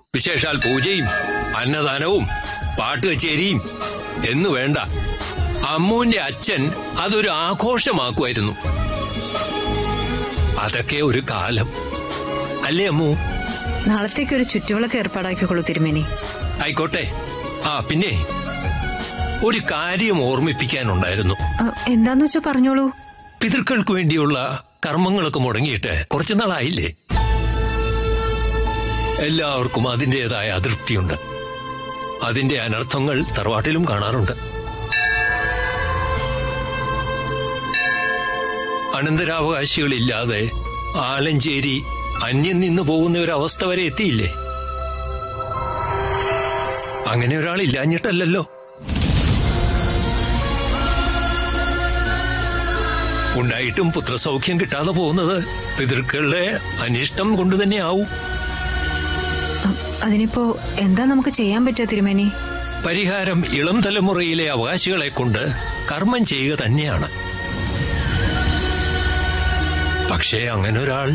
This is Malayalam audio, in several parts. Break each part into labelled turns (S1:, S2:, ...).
S1: വിശേഷാൽ പൂജയും അന്നദാനവും പാട്ട് കച്ചേരിയും എന്നു വേണ്ട അമ്മുവിന്റെ അച്ഛൻ അതൊരു ആഘോഷമാക്കുമായിരുന്നു അതൊക്കെ ഒരു കാലം അല്ലേ അമ്മു
S2: നാളത്തേക്ക് ഒരു ചുറ്റുവിളക്ക് ഏർപ്പാടാക്കിക്കോളൂ തിരുമേനി
S1: ആയിക്കോട്ടെ ആ പിന്നെ ഒരു കാര്യം ഓർമ്മിപ്പിക്കാനുണ്ടായിരുന്നു
S2: ആ, എന്താന്ന് വെച്ചാ പറഞ്ഞോളൂ
S1: പിതൃക്കൾക്ക് വേണ്ടിയുള്ള കർമ്മങ്ങളൊക്കെ മുടങ്ങിയിട്ട് കുറച്ചു നാളായില്ലേ എല്ലാവർക്കും അതിൻ്റെതായ അതൃപ്തിയുണ്ട് അതിന്റെ അനർത്ഥങ്ങൾ തറവാട്ടിലും കാണാറുണ്ട് അനന്തരാവകാശികളില്ലാതെ ആലഞ്ചേരി അന്യം നിന്ന് പോകുന്ന ഒരു അവസ്ഥ വരെ എത്തിയില്ലേ അങ്ങനെ ഒരാൾ ഇല്ലാഞ്ഞിട്ടല്ലല്ലോ ഉണ്ടായിട്ടും പുത്രസൗഖ്യം കിട്ടാതെ പോകുന്നത് പിതൃക്കളുടെ അനിഷ്ടം കൊണ്ട് തന്നെ ആവും
S2: ആ, അതിനിപ്പോ എന്താ നമുക്ക് ചെയ്യാൻ പറ്റുക തിരുമേനി
S1: പരിഹാരം ഇളം തലമുറയിലെ അവകാശികളെ കൊണ്ട് കർമ്മം ചെയ്യുക തന്നെയാണ് പക്ഷേ അങ്ങനെ ഒരാൾ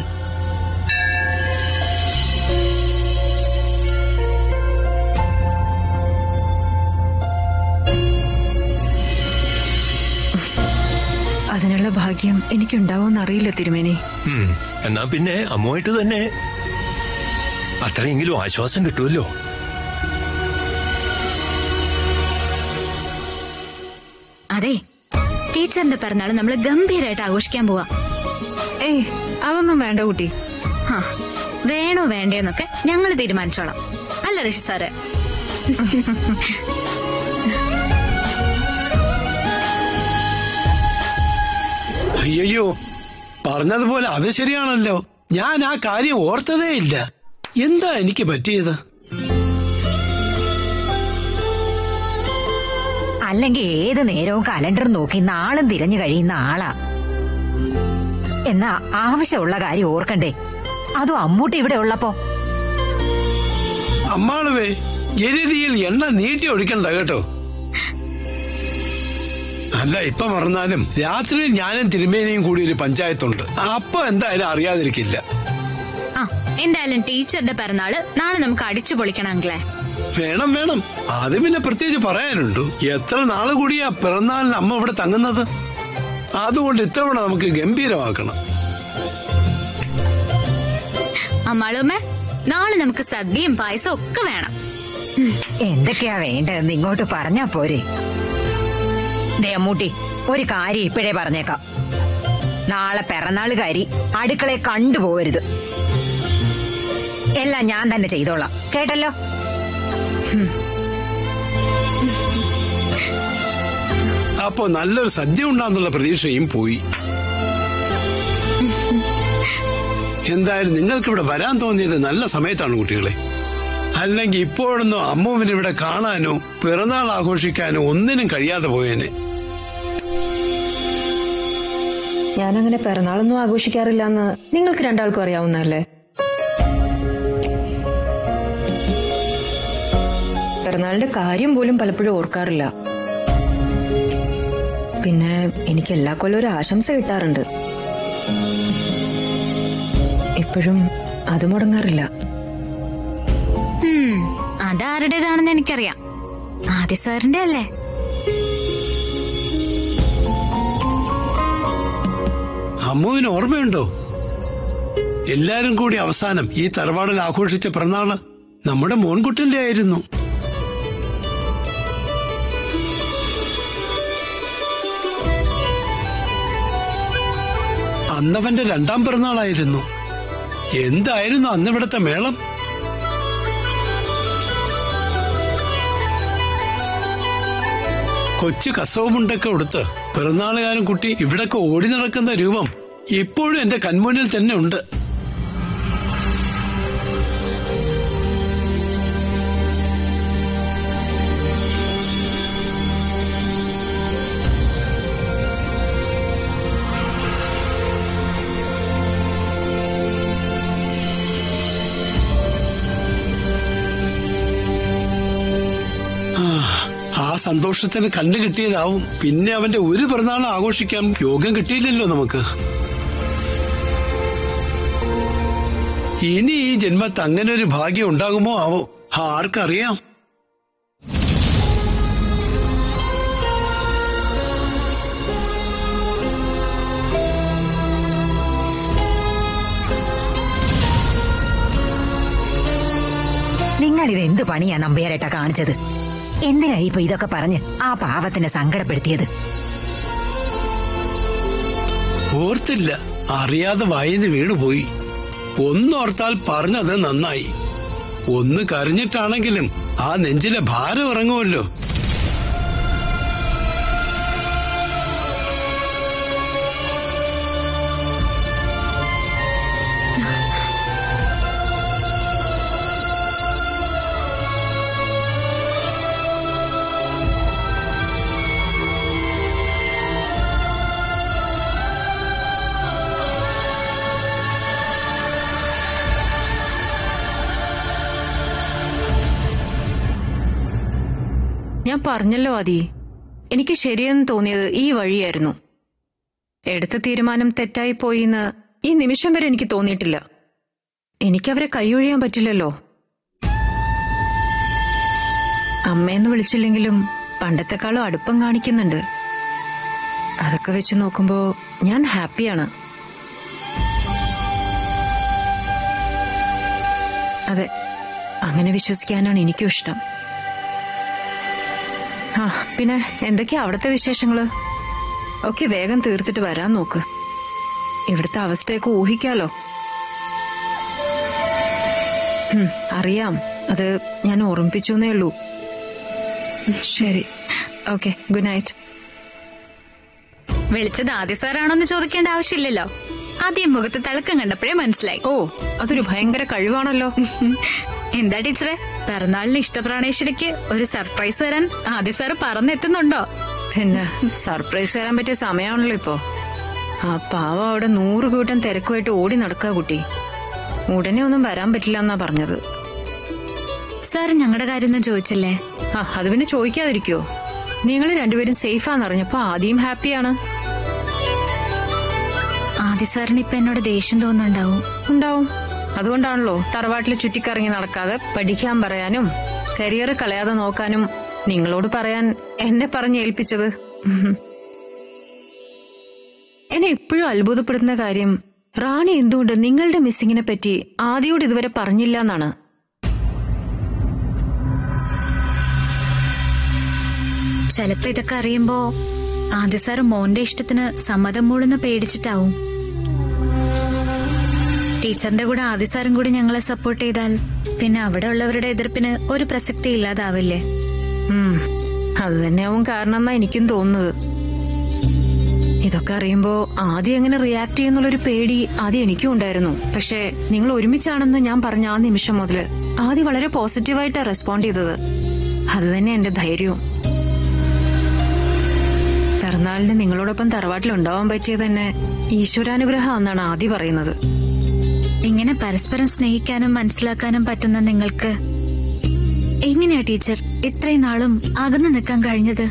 S2: അതിനുള്ള ഭാഗ്യം എനിക്കുണ്ടാവോന്ന് അറിയില്ല തിരുമേനി
S1: ഉം, എന്നാ പിന്നെ അമ്മുമായിട്ട് തന്നെ അത്രയെങ്കിലും ആശ്വാസം കിട്ടുമല്ലോ
S3: അതെ ടീച്ചറിന്റെ പിറന്നാൾ നമ്മൾ ഗംഭീരമായിട്ട് ആഘോഷിക്കാൻ പോവാ
S2: ഏയ് അതൊന്നും വേണ്ട കുട്ടി
S3: ഹാ, വേണോ വേണ്ടേന്നൊക്കെ ഞങ്ങൾ തീരുമാനിച്ചോളാം അല്ല ഋഷി സാറ്
S4: അയ്യോ പറഞ്ഞതുപോലെ അത് ശരിയാണല്ലോ ഞാൻ ആ കാര്യം ഓർത്തതേ ഇല്ല എന്താ എനിക്ക് പറ്റിയത്
S5: അല്ലെങ്കിൽ ഏത് നേരവും കലണ്ടർ നോക്കി നാളും തിരഞ്ഞു കഴിയുന്ന ആളാ എന്നാ ആവശ്യമുള്ള കാര്യം ഓർക്കണ്ടേ അതും അമ്മൂട്ടി ഇവിടെ ഉള്ളപ്പോ
S4: അമ്മാളുവേ എരുതിയിൽ എണ്ണ നീട്ടി ഒഴിക്കണ്ട കേട്ടോ അല്ല ഇപ്പൊ മറന്നാലും രാത്രിയിൽ ഞാനും തിരുമേനിയും കൂടി ഒരു പഞ്ചായത്തുണ്ട് അപ്പൊ എന്തായാലും അറിയാതിരിക്കില്ല
S3: ആ എന്തായാലും ടീച്ചറുടെ പിറന്നാള് നാളെ നമുക്ക് അടിച്ചു പൊളിക്കണമെങ്കിലേ
S4: വേണം വേണം അത് പിന്നെ പ്രത്യേകിച്ച് പറയാനുണ്ടോ എത്ര നാള് കൂടിയാ പിറന്നാളിന് അമ്മ ഇവിടെ തങ്ങുന്നത് അതുകൊണ്ട് ഇത്തവണ നമുക്ക് ഗംഭീരമാക്കണം
S3: അമ്മാളുമ്മേ നാളെ നമുക്ക് സദ്യയും പായസവും ഒക്കെ വേണം
S5: എന്തൊക്കെയാ വേണ്ടതെന്ന് ഇങ്ങോട്ട് പറഞ്ഞാ പോരെ ദേ അമ്മൂട്ടി ഒരു കാര്യം ഇപ്പോഴേ പറഞ്ഞേക്കാം നാളെ പിറന്നാളുകാരി അടുക്കളയെ കണ്ടുപോകരുത് എല്ലാം ഞാൻ തന്നെ ചെയ്തോളാം കേട്ടല്ലോ
S4: അപ്പോ നല്ലൊരു സദ്യ ഉണ്ടാന്നുള്ള പ്രതീക്ഷയും പോയി എന്തായാലും നിങ്ങൾക്കിവിടെ വരാൻ തോന്നിയത് നല്ല സമയത്താണ് കുട്ടികളെ അല്ലെങ്കിൽ ഇപ്പോഴൊന്നും അമ്മുവിന് ഇവിടെ കാണാനോ പിറന്നാൾ ആഘോഷിക്കാനോ ഒന്നിനും കഴിയാതെ പോയേനെ
S2: ഞാനങ്ങനെ പിറന്നാളൊന്നും ആഘോഷിക്കാറില്ല എന്ന് നിങ്ങൾക്ക് രണ്ടാൾക്കും അറിയാവുന്നതല്ലേ പിറന്നാളിന്റെ കാര്യം പോലും പലപ്പോഴും ഓർക്കാറില്ല പിന്നെ എനിക്ക് എല്ലാ കൊല്ലം ഒരു ആശംസ കിട്ടാറുണ്ട് ഇപ്പോഴും അത് മുടങ്ങാറില്ല
S3: ഉം, അതാരുടേതാണെന്ന് എനിക്കറിയാം ആദ്യ സാറിന്റെ അല്ലേ
S4: അമ്മുവിന് ഓർമ്മയുണ്ടോ എല്ലാരും കൂടി അവസാനം ഈ തറവാടിൽ ആഘോഷിച്ച പിറന്നാള് നമ്മുടെ മോൻകുട്ടിന്റെ ആയിരുന്നു അന്നവന്റെ രണ്ടാം പിറന്നാളായിരുന്നു എന്തായിരുന്നു അന്നിവിടത്തെ മേളം കൊച്ചു കസവുമുണ്ടൊക്കെ കൊടുത്ത് പിറന്നാളുകാരൻ കുട്ടി ഇവിടൊക്കെ ഓടി നടക്കുന്ന രൂപം ഇപ്പോഴും എന്റെ കൺമുന്നിൽ തന്നെ ഉണ്ട് ആ, ആ സന്തോഷത്തിന് കണ്ടു കിട്ടിയതാവും പിന്നെ അവന്റെ ഒരു പിറന്നാൾ ആഘോഷിക്കാൻ യോഗം കിട്ടിയില്ലല്ലോ നമുക്ക് ഇനി ഈ ജന്മത്ത് അങ്ങനെ ഒരു ഭാഗ്യം ഉണ്ടാകുമോ ആവോ ആർക്കറിയാം
S5: നിങ്ങൾ ഇത് എന്ത് പണിയാ നമ്പ്യാരേട്ട കാണിച്ചത് എന്തിനാ ഇപ്പൊ ഇതൊക്കെ പറഞ്ഞ് ആ പാവത്തിനെ സങ്കടപ്പെടുത്തിയത്
S4: ഓർത്തില്ല അറിയാതെ വായിന്ന് വീണുപോയി ഒന്നോർത്താൽ പറഞ്ഞത് നന്നായി ഒന്ന് കരഞ്ഞിട്ടാണെങ്കിലും ആ നെഞ്ചിലെ ഭാരം ഇറങ്ങുമല്ലോ
S2: ഞാൻ പറഞ്ഞല്ലോ ആദി എനിക്ക് ശരിയെന്ന് തോന്നിയത് ഈ വഴിയായിരുന്നു എടുത്ത തീരുമാനം തെറ്റായി പോയിന്ന് ഈ നിമിഷം വരെ എനിക്ക് തോന്നിയിട്ടില്ല എനിക്കവരെ കൈയൊഴിയാൻ പറ്റില്ലല്ലോ അമ്മയെന്ന് വിളിച്ചില്ലെങ്കിലും പണ്ടത്തെക്കാളും അടുപ്പം കാണിക്കുന്നുണ്ട് അതൊക്കെ വെച്ച് നോക്കുമ്പോ ഞാൻ ഹാപ്പിയാണ് അതെ അങ്ങനെ വിശ്വസിക്കാനാണ് എനിക്കും ഇഷ്ടം ആ പിന്നെ എന്തൊക്കെയാ അവിടുത്തെ വിശേഷങ്ങള് ഓക്കെ വേഗം തീർത്തിട്ട് വരാൻ നോക്ക് ഇവിടുത്തെ അവസ്ഥയൊക്കെ ഊഹിക്കാലോ ഉം, അറിയാം അത് ഞാൻ ഓർമ്മിപ്പിച്ചേ ഉള്ളൂ ശരി ഓക്കെ ഗുഡ് നൈറ്റ്
S3: വിളിച്ചത് ആദ്യ സാറാണോന്ന് ചോദിക്കേണ്ട ആവശ്യമില്ലല്ലോ ആദ്യം മുഖത്ത് തിളക്കം കണ്ടപ്പോഴേ മനസ്സിലായി
S2: ഓ അതൊരു ഭയങ്കര കഴിവാണല്ലോ
S3: എന്താ ടീച്ചറെ പിറന്നാളിന് ഇഷ്ടപ്രാണേശ്വരിക്ക് ഒരു സർപ്രൈസ് തരാൻ ആദ്യ സാറ് പറന്നെത്തുന്നുണ്ടോ
S2: പിന്നെ സർപ്രൈസ് തരാൻ പറ്റിയ സമയമാണല്ലോ ഇപ്പോ ആ പാവം അവിടെ നൂറ് കൂട്ടം തിരക്കുമായിട്ട് ഓടി നടക്കുക കുട്ടി ഉടനെ ഒന്നും വരാൻ പറ്റില്ല എന്നാ പറഞ്ഞത്
S3: സാറ് ഞങ്ങളുടെ കാര്യം ഒന്നും ചോദിച്ചില്ലേ
S2: ആ അത് പിന്നെ ചോദിക്കാതിരിക്കോ നിങ്ങൾ രണ്ടുപേരും സേഫാന്ന് അറിഞ്ഞപ്പോ ആദ്യം ഹാപ്പിയാണ്
S3: ആദ്യ സാറിന് ഇപ്പൊ എന്നോട് ദേഷ്യം തോന്നുന്നുണ്ടാവും
S2: ഉണ്ടാവും അതുകൊണ്ടാണല്ലോ തറവാട്ടിൽ ചുറ്റിക്കറങ്ങി നടക്കാതെ പഠിക്കാൻ പറയാനും കരിയർ കളയാതെ നോക്കാനും നിങ്ങളോട് പറയാൻ എന്നെ പറഞ്ഞ് ഏൽപ്പിച്ചത് ഉം. എന്നെ എപ്പോഴും അത്ഭുതപ്പെടുത്തുന്ന കാര്യം റാണി എന്തുകൊണ്ട് നിങ്ങളുടെ മിസ്സിങ്ങിനെ പറ്റി ആദ്യോട് ഇതുവരെ പറഞ്ഞില്ല എന്നാണ്
S3: ചിലപ്പോ ഇതൊക്കെ അറിയുമ്പോ ആദ്യ സാറ് മോന്റെ ഇഷ്ടത്തിന് സമ്മതം മൂളുന്ന് പേടിച്ചിട്ടാവും ടീച്ചറിന്റെ കൂടെ ആദ്യ സാറും കൂടി ഞങ്ങളെ സപ്പോർട്ട് ചെയ്താൽ പിന്നെ അവിടെ ഉള്ളവരുടെ എതിർപ്പിന് ഒരു പ്രസക്തി ഇല്ലാതാവില്ലേ
S2: ഉം. അത് തന്നെയാവും കാരണം എന്നാ എനിക്കും തോന്നുന്നത് ഇതൊക്കെ അറിയുമ്പോ ആദ്യം എങ്ങനെ റിയാക്ട് ചെയ്യുന്നുള്ളൊരു പേടി ആദ്യം എനിക്കും ഉണ്ടായിരുന്നു പക്ഷെ നിങ്ങൾ ഒരുമിച്ചാണെന്ന് ഞാൻ പറഞ്ഞ ആ നിമിഷം മുതല് ആദ്യം വളരെ പോസിറ്റീവായിട്ടാണ് റെസ്പോണ്ട് ചെയ്തത് അത് തന്നെ എന്റെ ധൈര്യവും പിറന്നാളിന് നിങ്ങളോടൊപ്പം തറവാട്ടിൽ ഉണ്ടാവാൻ പറ്റിയത് തന്നെ ഈശ്വരാനുഗ്രഹം എന്നാണ് ആദ്യം പറയുന്നത്
S3: ഇങ്ങനെ പരസ്പരം സ്നേഹിക്കാനും മനസ്സിലാക്കാനും പറ്റുന്ന നിങ്ങൾക്ക് എങ്ങനെയാ ടീച്ചർ ഇത്രയും നാളും അകന്നു നിൽക്കാൻ കഴിഞ്ഞത്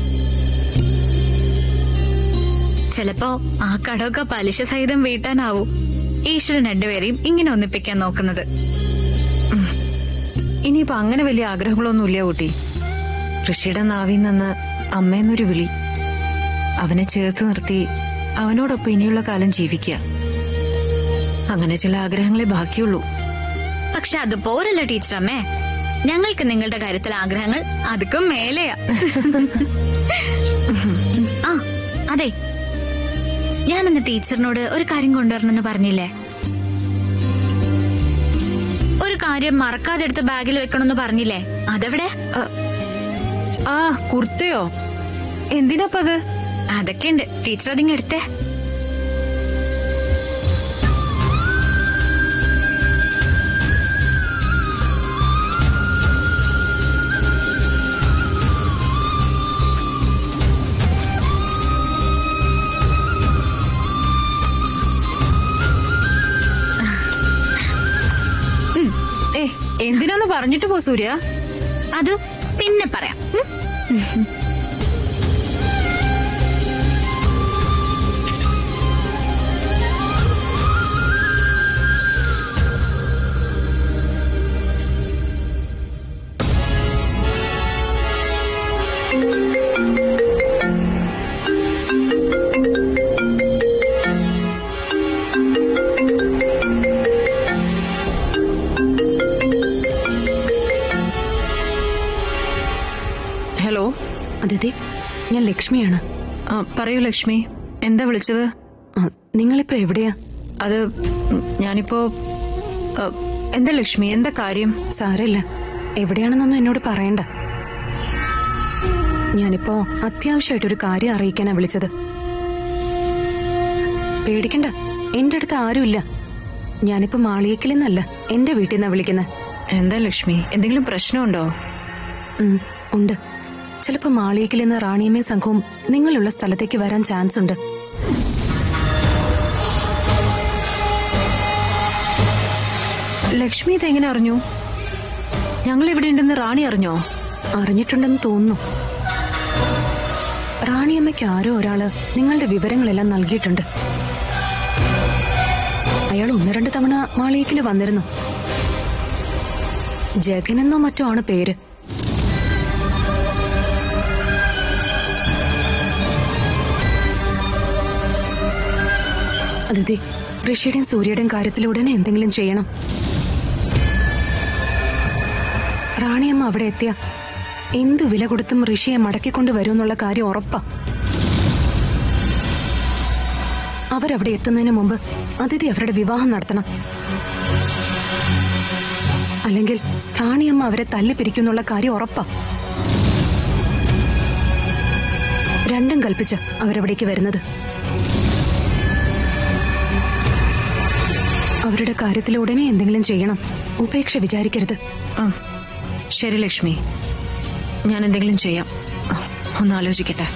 S3: ചിലപ്പോ ആ കടമൊക്കെ പലിശ സഹിതം വീട്ടാനാവും ഈശ്വരൻ രണ്ടുപേരെയും ഇങ്ങനെ ഒന്നിപ്പിക്കാൻ നോക്കുന്നത്
S2: ഇനിയിപ്പോ അങ്ങനെ വലിയ ആഗ്രഹങ്ങളൊന്നുമില്ല കുട്ടി ഋഷിയുടെ നാവിൽ നിന്ന് അമ്മയെന്നൊരു വിളി അവനെ ചേർത്ത് നിർത്തി അവനോടൊപ്പം ഇനിയുള്ള കാലം ജീവിക്കുക അങ്ങനെ ചില ആഗ്രഹങ്ങളെ ബാക്കിയുള്ളൂ
S3: പക്ഷെ അത് പോരല്ല ടീച്ചർ അമ്മേ ഞങ്ങൾക്ക് നിങ്ങളുടെ കാര്യത്തിൽ ആഗ്രഹങ്ങൾ അതുക്കും മേലെയാ ആ അതെ ഞാനിന്ന് ടീച്ചറിനോട് ഒരു കാര്യം കൊണ്ടുവരണമെന്ന് പറഞ്ഞില്ലേ ഒരു കാര്യം മറക്കാതെ എടുത്ത് ബാഗിൽ വെക്കണമെന്ന് പറഞ്ഞില്ലേ അതെവിടെ
S2: ആ, ആ കുർത്തയോ എന്തിനാപ്പത്
S3: അതൊക്കെ ഉണ്ട് ടീച്ചർ അതിങ്ങ് എടുത്തേ
S2: ഏ എന്തിനാന്ന് പറഞ്ഞിട്ട് പോ സൂര്യ
S3: അത് പിന്നെ പറയാം ഉം?
S6: ഞാൻ ലക്ഷ്മിയാണ്
S2: ആ, പറയൂ ലക്ഷ്മി എന്താ വിളിച്ചത്
S6: ആ, നിങ്ങളിപ്പോ എവിടെയാ
S2: അത് ഉം, ഞാനിപ്പോ ആ, എന്താ ലക്ഷ്മി എന്താ കാര്യം
S6: സാരമില്ല എവിടെയാണെന്നൊന്നും എന്നോട് പറയണ്ട ഞാനിപ്പോ അത്യാവശ്യമായിട്ടൊരു കാര്യം അറിയിക്കാനാ വിളിച്ചത് പേടിക്കണ്ട എന്റെ അടുത്ത് ആരുമില്ല ഞാനിപ്പോ മാളിയേക്കിൽ നിന്നല്ല എന്റെ വീട്ടിൽ നിന്നാ വിളിക്കുന്നത്
S2: എന്താ ലക്ഷ്മി എന്തെങ്കിലും പ്രശ്നമുണ്ടോ
S6: ഉം, ഉണ്ട് ചിലപ്പോ മാളിയേക്കിൽ നിന്ന് റാണിയമ്മയും സംഘവും നിങ്ങളുള്ള സ്ഥലത്തേക്ക് വരാൻ ചാൻസ് ഉണ്ട്
S2: ലക്ഷ്മി ഇതെങ്ങനെ അറിഞ്ഞു ഞങ്ങൾ ഇവിടെ ഉണ്ടെന്ന് റാണി അറിഞ്ഞോ
S6: അറിഞ്ഞിട്ടുണ്ടെന്ന് തോന്നുന്നു റാണിയമ്മയ്ക്ക് ആരോ ഒരാള് നിങ്ങളുടെ വിവരങ്ങളെല്ലാം നൽകിയിട്ടുണ്ട് അയാൾ ഒന്ന് രണ്ട് തവണ മാളിയേക്കില് വന്നിരുന്നു ജഗനെന്നോ മറ്റോ ആണ് പേര് അതിഥി ഋഷിയുടെയും സൂര്യയുടെയും കാര്യത്തിൽ ഉടനെ എന്തെങ്കിലും ചെയ്യണം റാണിയമ്മ അവിടെ എത്തിയ എന്ത് വില കൊടുത്തും ഋഷിയെ മടക്കിക്കൊണ്ട് വരുമെന്നുള്ള കാര്യം ഉറപ്പാ അവരവിടെ എത്തുന്നതിന് മുമ്പ് അതിഥി അവരുടെ വിവാഹം നടത്തണം അല്ലെങ്കിൽ റാണിയമ്മ അവരെ തല്ലിപ്പിരിക്കുന്നുള്ള കാര്യം ഉറപ്പാ രണ്ടും കൽപ്പിച്ച് അവരവിടേക്ക് വരുന്നത് അവരുടെ കാര്യത്തിൽ ഉടനെ എന്തെങ്കിലും ചെയ്യണം ഉപേക്ഷ വിചാരിക്കരുത്
S2: ആ ശരി ലക്ഷ്മി ഞാൻ എന്തെങ്കിലും ചെയ്യാം ആ, ഒന്ന് ആലോചിക്കട്ടെ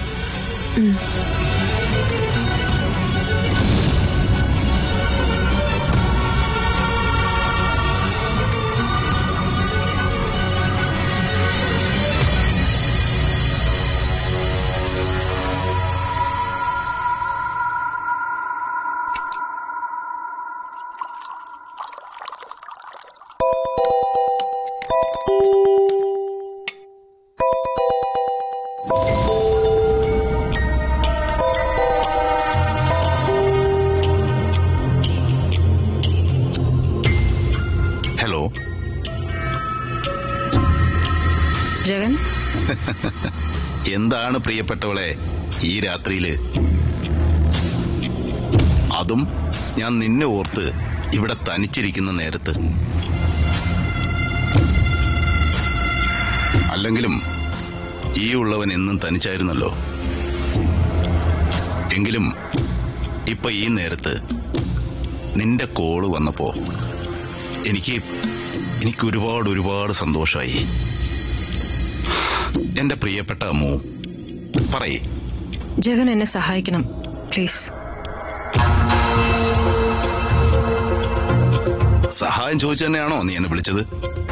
S7: ഹലോ
S2: ജഗൻ
S7: എന്താണ് പ്രിയപ്പെട്ടവളെ ഈ രാത്രിയില് അതും ഞാൻ നിന്നെ ഓർത്ത് ഇവിടെ തനിച്ചിരിക്കുന്ന നേരത്ത് അല്ലെങ്കിലും ഈ ഉള്ളവൻ എന്നും തനിച്ചായിരുന്നല്ലോ എങ്കിലും ഇപ്പൊ ഈ നേരത്ത് നിന്റെ കോള് വന്നപ്പോ എനിക്ക് എനിക്ക് ഒരുപാട് ഒരുപാട് സന്തോഷമായി എന്റെ പ്രിയപ്പെട്ട അമ്മു പറയേ
S2: ജഗൻ എന്നെ സഹായിക്കണം പ്ലീസ്
S7: സഹായം ചോദിച്ചു തന്നെയാണോ നീ എന്നെ വിളിച്ചത്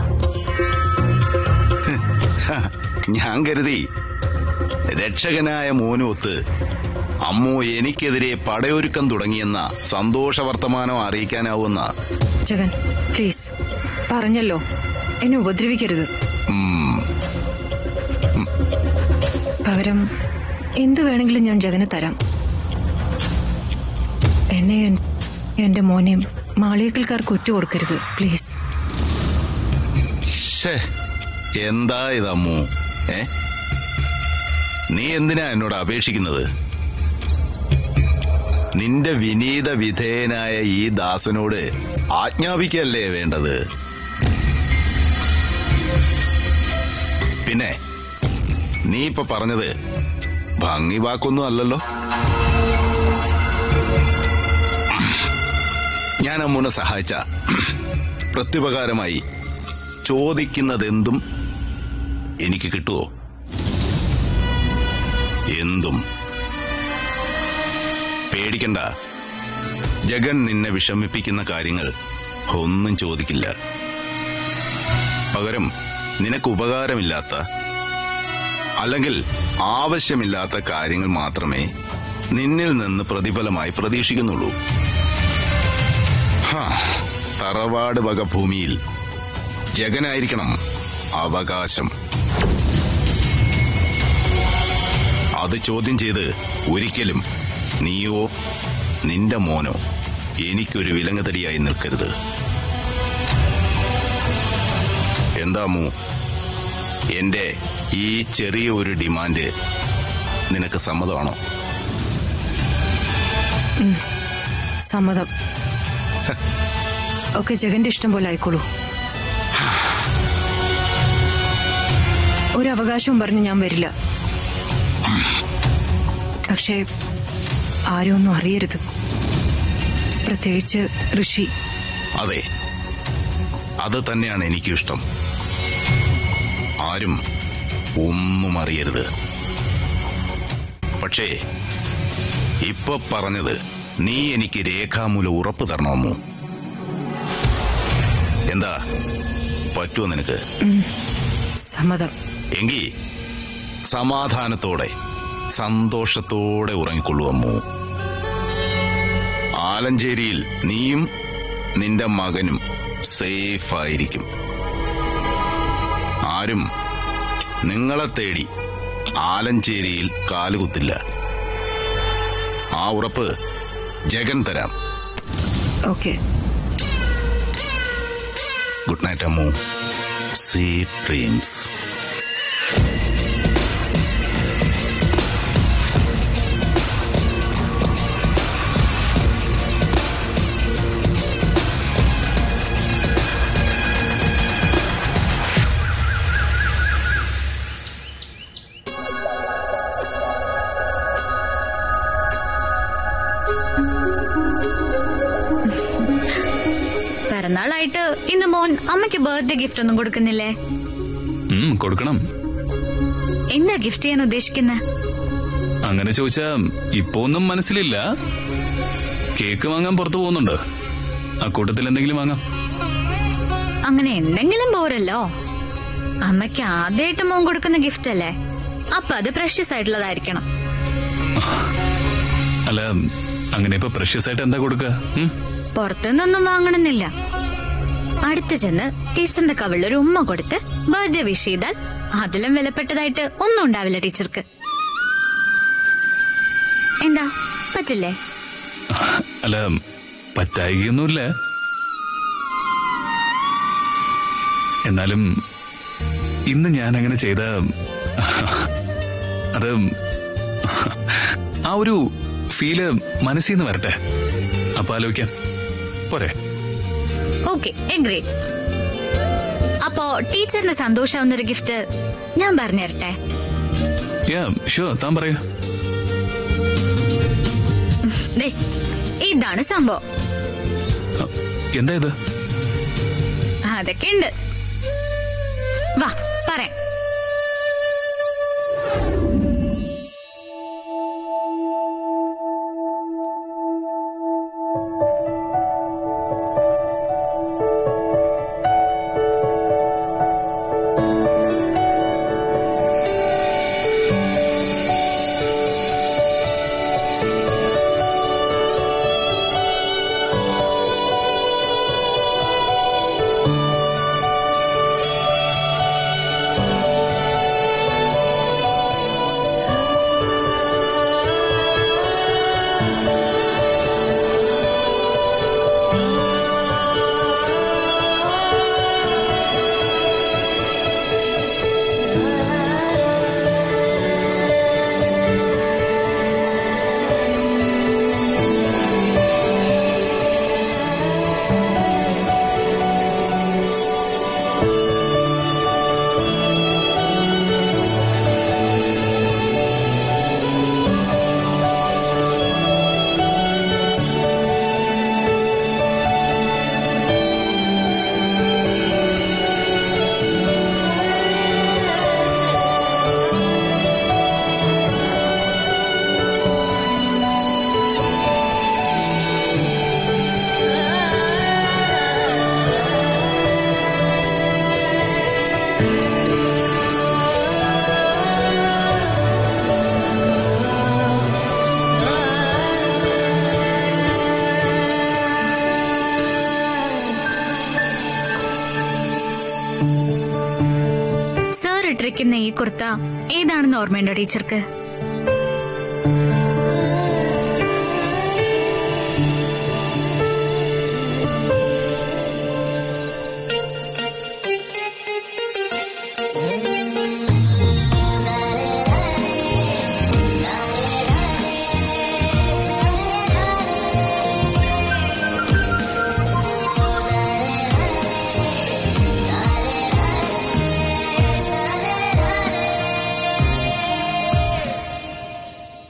S7: ഞാൻ കരുതി രക്ഷകനായ മോനുമൊത്ത് അമ്മു എനിക്കെതിരെ പടയൊരുക്കം തുടങ്ങിയെന്ന സന്തോഷ വർത്തമാനം അറിയിക്കാനാവുന്ന
S2: ജഗൻ പ്ലീസ് പറഞ്ഞല്ലോ എന്നെ ഉപദ്രവിക്കരുത് പകരം എന്ത് വേണമെങ്കിലും ഞാൻ ജഗന് തരാം എന്നെ എൻ- എന്റെ മോനെയും മാളിയക്കൽക്കാർക്ക് ഒറ്റ കൊടുക്കരുത് പ്ലീസ്
S7: ഷേ എന്താ ഇത് അമ്മു ഏ നീ എന്തിനാ എന്നോട് അപേക്ഷിക്കുന്നത് നിന്റെ വിനീത വിധേയനായ ഈ ദാസനോട് ആജ്ഞാപിക്കല്ലേ വേണ്ടത് പിന്നെ നീ ഇപ്പൊ പറഞ്ഞത് ഭംഗി വാക്കൊന്നും അല്ലല്ലോ ഞാൻ അമ്മുനെ സഹായിച്ച പ്രത്യുപകാരമായി ചോദിക്കുന്നതെന്തും എനിക്ക് കിട്ടുമോ എന്തും പേടിക്കണ്ട ജഗൻ നിന്നെ വിഷമിപ്പിക്കുന്ന കാര്യങ്ങൾ ഒന്നും ചോദിക്കില്ല പകരം നിനക്ക് ഉപകാരമില്ലാത്ത അല്ലെങ്കിൽ ആവശ്യമില്ലാത്ത കാര്യങ്ങൾ മാത്രമേ നിന്നിൽ നിന്ന് പ്രതിഫലമായി പ്രതീക്ഷിക്കുന്നുള്ളൂ ഹാ, തറവാട് വക ഭൂമിയിൽ ജഗനായിരിക്കണം അവകാശം അത് ചോദ്യം ചെയ്ത് ഒരിക്കലും നീയോ നിന്റെ മോനോ എനിക്കൊരു വിലങ്ങതടിയായി നിൽക്കരുത് എന്താമോ എന്റെ ഈ ചെറിയ ഒരു ഡിമാൻഡ് നിനക്ക് സമ്മതമാണോ
S2: സമ്മതം ഒക്കെ ജഗന്റെ ഇഷ്ടം പോലെ ആയിക്കോളൂ ഒരു അവകാശവും പറഞ്ഞ് ഞാൻ വരില്ല പക്ഷേ ആരും ഒന്നും അറിയരുത് പ്രത്യേകിച്ച് ഋഷി
S7: അതെ അത് തന്നെയാണ് എനിക്കും ഇഷ്ടം ആരും ഒന്നും അറിയരുത് പക്ഷേ ഇപ്പൊ പറഞ്ഞത് നീ എനിക്ക് രേഖാമൂലം ഉറപ്പ് തരണമോ എന്താ പറ്റുമോ നിനക്ക്
S2: സമ്മതം
S7: എങ്കി സമാധാനത്തോടെ സന്തോഷത്തോടെ ഉറങ്ങിക്കൊള്ളൂ അമ്മു ആലഞ്ചേരിയിൽ നീയും നിന്റെ മകനും സേഫ് ആയിരിക്കും ആരും നിങ്ങളെ തേടി ആലഞ്ചേരിയിൽ കാലുകുത്തില്ല ആ ഉറപ്പ് ജഗൻ തരാം
S2: okay
S7: good night Ammu safe dreams
S3: പിറന്നാളായിട്ട് ഇന്ന് മോൻ അമ്മയ്ക്ക് ബർത്ത്ഡേ ഗിഫ്റ്റ് ഒന്നും കൊടുക്കുന്നില്ലേ
S8: ഉം, കൊടുക്കണം
S3: എന്താ ഗിഫ്റ്റ് ചെയ്യാൻ ഉദ്ദേശിക്കുന്നത്
S8: അങ്ങനെ ചോദിച്ചാ ഇപ്പൊ ഒന്നും മനസ്സിലില്ല കേക്ക് വാങ്ങാൻ പുറത്തു പോകുന്നുണ്ട് അക്കൂട്ടത്തിൽ എന്തെങ്കിലും വാങ്ങാം
S3: അങ്ങനെ എന്തെങ്കിലും പോരല്ലോ അമ്മയ്ക്ക് ആദ്യമായിട്ട് മോൻ കൊടുക്കുന്ന ഗിഫ്റ്റ് അല്ലേ അപ്പൊ അത് പ്രഷ്യസ് ആയിട്ടുള്ളതായിരിക്കണം
S8: അല്ല അങ്ങനെ ഇപ്പൊ പ്രഷ്യസ് ആയിട്ട് എന്താ കൊടുക്കുക ഉം?
S3: പുറത്തുനിന്നൊന്നും വാങ്ങണമെന്നില്ല അടുത്ത് ചെന്ന് ടീച്ചറിന്റെ കവിളിൽ ഒരു ഉമ്മ കൊടുത്ത് ബർത്ത്ഡേ വിഷ് ചെയ്താൽ അതിലും വിലപ്പെട്ടതായിട്ട് ഒന്നും ഉണ്ടാവില്ല ടീച്ചർക്ക് എന്താ പറ്റില്ലേ
S8: അല്ല പറ്റായികയൊന്നുമില്ല എന്നാലും ഇന്ന് ഞാൻ അങ്ങനെ ചെയ്ത അത് ആ ഒരു ഫീല് മനസ്സിൽ നിന്ന് വരട്ടെ അപ്പൊ ആലോചിക്കാം പോരെ
S3: ഓക്കെ എഗ്രി അപ്പോ ടീച്ചറിന് സന്തോഷാവുന്ന ഒരു ഗിഫ്റ്റ് ഞാൻ പറഞ്ഞു തരട്ടെ
S8: യാ ഷുവർ താൻ പറയൂ
S3: ദേ, ഇതാണ് സംഭവം
S8: ആ, എന്താ ഇത്
S3: അതൊക്കെ ഉണ്ട് വാ പറയാം സാർ ഇട്ടിരിക്കുന്ന ഈ കുർത്ത ഏതാണെന്ന് ഓർമ്മയുണ്ടോ ടീച്ചർക്ക്